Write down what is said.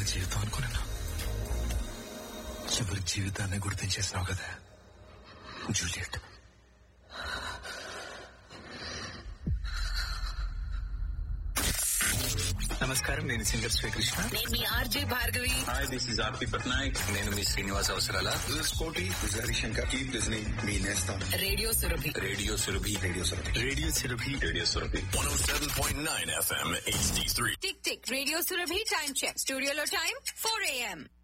జీవితం అనుకున్నాను చివరి జీవితాన్ని గుర్తించేసావు కదా జూలియట్ నమస్కారం నేను సింగర్ శ్రీకృష్ణ నేను మీ RJ Bhargavi hi this is RP Patnaik నేను మీ శ్రీనివాస్ అవసరాల This is Koti. This is Harishankar. Keep listening. Me Nestam. Radio Surabhi radio Surabhi Radio Sarati. Radio Surabhi radio Surabhi 107.9 FM HD3. Tick tick radio Surabhi time check స్టూడియోలో టైం ఫోర్ ఏఎం